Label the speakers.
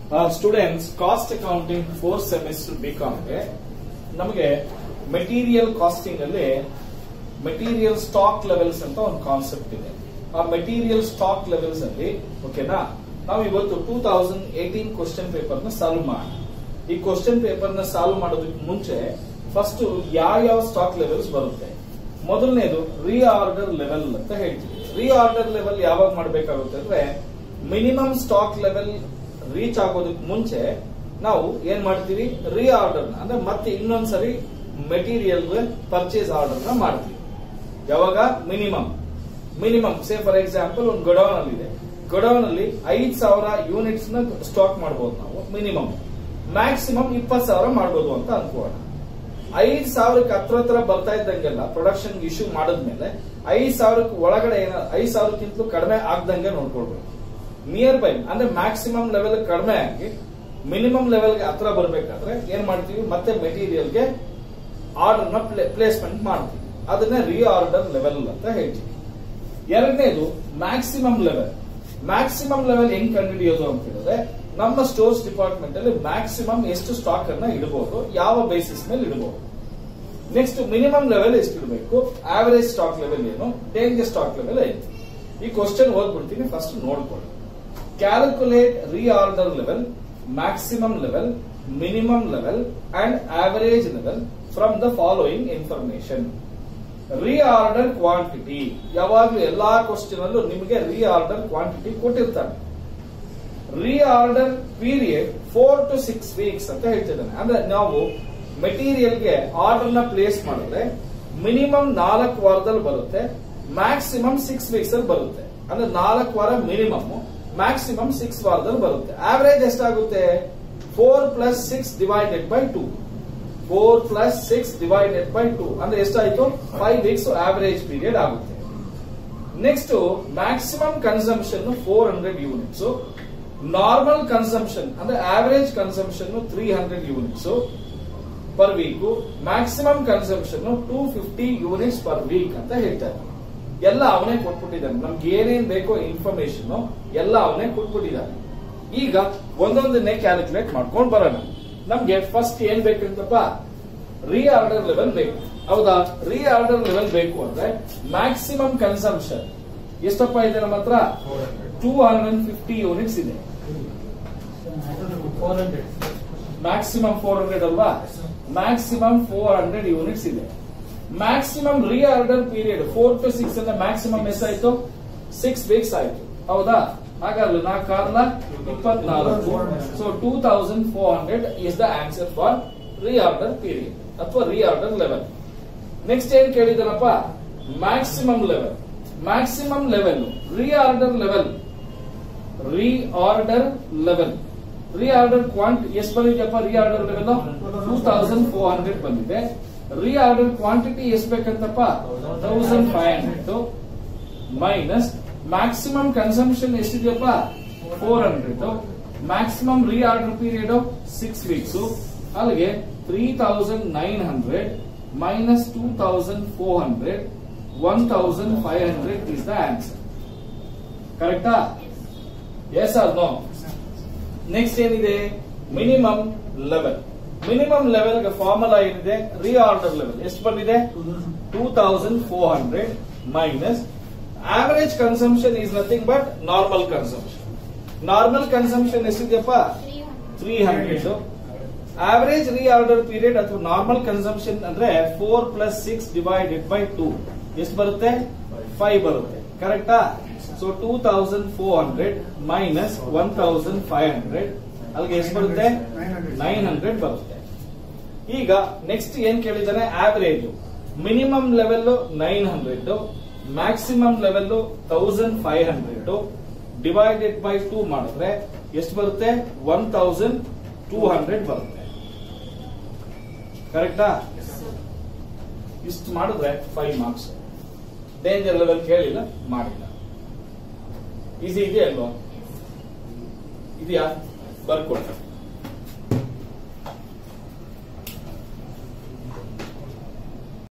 Speaker 1: students cost accounting four semester ಬಿಕಾಮ್ಗೆ ನಮಗೆ material costing ಅಲ್ಲಿ ಮೆಟೀರಿಯಲ್ ಸ್ಟಾಕ್ ಲೆವೆಲ್ಸ್ ಅಂತ ಒಂದು ಕಾನ್ಸೆಪ್ಟ್ ಇದೆ ಆ ಮೆಟೀರಿಯಲ್ ಸ್ಟಾಕ್ ಲೆವೆಲ್ಸ್ ಅಲ್ಲಿ ಓಕೆನಾ ನಾವು ಇವತ್ತು two thousand eighteen question paper ನ ಸಾಲ್ವ್ ಮಾಡೋಣ ಈ ಕ್ವಶನ್ ಪೇಪರ್ ನ ಸಾಲ್ವ್ ಮಾಡೋದಕ್ಕೆ ಮುಂಚೆ ಫಸ್ಟ್ ಯಾವ ಯಾವ ಸ್ಟಾಕ್ ಲೆವೆಲ್ಸ್ ಬರುತ್ತೆ ಮೊದಲನೇದು ರೀಆರ್ಡರ್ ಲೆವೆಲ್ ಅಂತ ಹೇಳ್ತೀವಿ ರೀಆರ್ಡರ್ ಲೆವೆಲ್ ಯಾವಾಗ ಮಾಡಬೇಕಾಗುತ್ತೆ ಅಂದ್ರೆ ಮಿನಿಮಮ್ ಸ್ಟಾಕ್ ಲೆವೆಲ್ ರೀಚ್ ಆಗೋದಕ್ಕೆ ಮುಂಚೆ ನಾವು ಏನ್ ಮಾಡ್ತೀವಿ ರೀಆರ್ಡರ್ ಅಂದ್ರೆ ಮತ್ತೆ ಇನ್ನೊಂದ್ಸರಿ ಮೆಟೀರಿಯಲ್ ಪರ್ಚೇಸ್ ಆರ್ಡರ್ ನ ಮಾಡ್ತೀವಿ ಯಾವಾಗ minimum minimum say for example ಒಂದು ಗೊಡೌನ್ ಅಲ್ಲಿ ಇದೆ ಗೊಡೌನ್ ಅಲ್ಲಿ ಐದ್ ಸಾವಿರ ಯೂನಿಟ್ಸ್ ನ ಸ್ಟಾಕ್ ಮಾಡಬಹುದು ನಾವು ಮಿನಿಮಮ್ ಮ್ಯಾಕ್ಸಿಮಮ್ ಇಪ್ಪತ್ ಸಾವಿರ ಮಾಡಬಹುದು ಅಂತ ಅನ್ಕೋಣ ಐದ್ ಸಾವಿರಕ್ಕೆ ಹತ್ರ ಹತ್ರ ಬರ್ತಾ ಇದ್ದಂಗೆಲ್ಲ ಪ್ರೊಡಕ್ಷನ್ ಇಶ್ಯೂ ಮಾಡಿದ್ಮೇಲೆ ಐದ್ ಸಾವಿರಕ್ಕೆ ಒಳಗಡೆ ಏನ ಐದ್ ಸಾವಿರಕ್ಕಿಂತಲೂ ಕಡಿಮೆ ಆಗ್ದಂಗೆ ನೋಡ್ಕೊಳ್ಬೇಕು ನಿಯರ್ ಬೈ ಅಂದ್ರೆ ಮ್ಯಾಕ್ಸಿಮಮ್ ಲೆವೆಲ್ ಕಡಿಮೆ ಆಗಿ ಮಿನಿಮಮ್ ಲೆವೆಲ್ಗೆ ಹತ್ರ ಬರಬೇಕಾದ್ರೆ ಏನ್ ಮಾಡ್ತೀವಿ ಮತ್ತೆ ಮೆಟೀರಿಯಲ್ಗೆ ಆರ್ಡರ್ ನ ಪ್ಲೇಸ್ಮೆಂಟ್ ಮಾಡ್ತೀವಿ ಅದನ್ನ ರೀಆರ್ಡರ್ ಲೆವೆಲ್ ಅಂತ ಹೇಳ್ತೀವಿ ಎರಡನೇದು ಮ್ಯಾಕ್ಸಿಮಮ್ ಲೆವೆಲ್ ಮ್ಯಾಕ್ಸಿಮಮ್ ಲೆವೆಲ್ ಹೆಂಗ್ ಕಂಡುಹಿಡಿಯೋದು ಅಂತ ಹೇಳಿದ್ರೆ ನಮ್ಮ ಸ್ಟೋರ್ಸ್ ಡಿಪಾರ್ಟ್ಮೆಂಟ್ ಅಲ್ಲಿ ಮ್ಯಾಕ್ಸಿಮಮ್ ಎಷ್ಟು ಸ್ಟಾಕ್ ಅನ್ನ ಇಡಬಹುದು ಯಾವ ಬೇಸಿಸ್ ಮೇಲೆ ಇಡಬಹುದು ನೆಕ್ಸ್ಟ್ ಮಿನಿಮಮ್ ಲೆವೆಲ್ ಎಷ್ಟು ಇಡಬೇಕು ಆವರೇಜ್ ಸ್ಟಾಕ್ ಲೆವೆಲ್ ಏನು ಡೇಂಜರ್ ಸ್ಟಾಕ್ ಲೆವೆಲ್ ಐತಿ ಈ ಕ್ವಶನ್ ಓದ್ಬಿಡ್ತೀನಿ ಫಸ್ಟ್ ನೋಡ್ಕೊಳ್ಳಿ calculate reorder level maximum level minimum level and average level from the following information reorder quantity ಯಾವಾಗಲೂ ಎಲ್ಲಾ ಕ್ವಶನ್ ಅಲ್ಲೂ ನಿಮಗೆ ರೀಆರ್ಡರ್ ಕ್ವಾಂಟಿಟಿ ಕೊಟ್ಟಿರ್ತಾರೆ reorder period four to six weeks ಅಂತ ಹೇಳ್ತಿದ್ದಾನೆ ಅಂದ್ರೆ ನಾವು ಮೆಟೀರಿಯಲ್ಗೆ ಆರ್ಡರ್ ನ ಪ್ಲೇಸ್ ಮಾಡಿದ್ರೆ ಮಿನಿಮಮ್ ನಾಲ್ಕು ವಾರದಲ್ಲಿ ಬರುತ್ತೆ ಮ್ಯಾಕ್ಸಿಮಮ್ ಸಿಕ್ಸ್ ವೀಕ್ಸ್ ಅಲ್ಲಿ ಬರುತ್ತೆ ಅಂದ್ರೆ ನಾಲ್ಕು ವಾರ ಮಿನಿಮಮ್ ಮ್ಯಾಕ್ಸಿಮಮ್ ಸಿಕ್ಸ್ ವಾರದಲ್ಲಿ ಬರುತ್ತೆ ಆವರೇಜ್ ಎಷ್ಟಾಗುತ್ತೆ four plus six divided by two four plus six divided by two ಅಂದ್ರೆ ಎಷ್ಟಾಯ್ತು ಫೈವ್ ವೀಕ್ಸ್ ಆವರೇಜ್ ಪೀರಿಯಡ್ ಆಗುತ್ತೆ next maximum consumption four hundred units normal consumption ಅಂದ್ರೆ average consumption three hundred units per week maximum consumption two fifty units per week ಅಂತ ಹೇಳ್ತಾರೆ ಎಲ್ಲ ಅವನೇ ಕೊಟ್ಬಿಟ್ಟಿದ್ದಾನೆ ನಮ್ಗೆ ಏನೇನ್ ಬೇಕೋ ಇನ್ಫಾರ್ಮೇಶನ್ ಎಲ್ಲ ಅವನೇ ಕೊಟ್ಬಿಟ್ಟಿದ್ದಾನೆ ಈಗ ಒಂದೊಂದನ್ನೇ ಕ್ಯಾಲ್ಕುಲೇಟ್ ಮಾಡ್ಕೊಂಡು ಬರೋಣ ನಮ್ಗೆ ಫಸ್ಟ್ ಏನ್ ಬೇಕಂತಪ್ಪ ರೀಆರ್ಡರ್ ಲೆವೆಲ್ ಬೇಕು ಹೌದಾ ರೀಆರ್ಡರ್ ಲೆವೆಲ್ ಬೇಕು ಅಂದ್ರೆ ಮ್ಯಾಕ್ಸಿಮಮ್ ಕನ್ಸಂಪ್ಷನ್ ಎಷ್ಟಪ್ಪ ಇದೆ ನಮ್ಮ ಹತ್ರ ಟೂ ಹಂಡ್ರೆಡ್ ಫಿಫ್ಟಿ ಯೂನಿಟ್ಸ್ ಇದೆ
Speaker 2: four hundred
Speaker 1: maximum four hundred ಅಲ್ವಾ ಮ್ಯಾಕ್ಸಿಮಮ್ ಫೋರ್ ಹಂಡ್ರೆಡ್ ಯೂನಿಟ್ಸ್ ಇದೆ maximum reorder period four to six ಅಂದ್ರೆ ಮ್ಯಾಕ್ಸಿಮಮ್ ಎಷ್ಟಾಯ್ತು ಸಿಕ್ಸ್ ವೀಕ್ಸ್ ಆಯ್ತು ಹೌದಾ ಹಾಗಾದ್ರೆ ನಾ ಕಾರಣ ಇಪ್ಪತ್ನಾಲ್ಕು so two thousand four hundred is the answer for reorder period ಅಥವಾ ರೀಆರ್ಡರ್ ಲೆವೆಲ್ ನೆಕ್ಸ್ಟ್ ಏನ್ ಕೇಳಿದಾನಪ್ಪ maximum level maximum level reorder level reorder level reorder quant ಎಷ್ಟು ಬಂದಿದೆಯಪ್ಪ reorder level two thousand four hundred ಬಂದಿದೆ ರೀಆರ್ಡರ್ ಕ್ವಾಂಟಿಟಿ ಎಷ್ಟು ಬೇಕಂತಪ್ಪ thousand five hundred minus maximum consumption ಎಷ್ಟಿದೆಯಪ್ಪ four hundred maximum reorder period six weeks ಅಲ್ಲಿಗೆ three thousand nine hundred minus two thousand four hundred one thousand five hundred is the answer ಕರೆಕ್ಟಾ yes or no next ಏನಿದೆ minimum level minimum level formula ಏನಿದೆ reorder level ಎಷ್ಟು ಬಂದಿದೆ two thousand four hundred minus average consumption is nothing but normal consumption normal consumption ಎಷ್ಟಿದೆಯಪ್ಪ three hundred average reorder period ಅಥವಾ normal consumption ಅಂದ್ರೆ four plus six divided by two ಎಷ್ಟು ಬರುತ್ತೆ five ಬರುತ್ತೆ ಕರೆಕ್ಟಾ so two thousand four hundred minus one thousand five hundred ಅಲ್ಲಿಗೆ ಎಷ್ಟು ಬರುತ್ತೆ ನೈನ್ ಹಂಡ್ರೆಡ್ ಬರುತ್ತೆ ಈಗ ನೆಕ್ಸ್ಟ್ ಏನ್ ಕೇಳಿದಾನೆ average minimum level nine hundred maximum level thousand five hundred divided by two ಮಾಡಿದ್ರೆ ಎಷ್ಟು ಬರುತ್ತೆ ಒನ್ ತೌಸಂಡ್ ಟೂ ಹಂಡ್ರೆಡ್ ಬರುತ್ತೆ ಕರೆಕ್ಟಾ ಇಷ್ಟು ಮಾಡಿದ್ರೆ ಫೈವ್ ಮಾರ್ಕ್ಸ್ ಡೇಂಜರ್ ಲೆವೆಲ್ ಕೇಳಿಲ್ಲ ಮಾಡಿಲ್ಲ ಈಸಿ ಇದೆಯಲ್ವಾ ಇದೆಯಾ ಬರ್ಕೊಡ್ತಾರೆ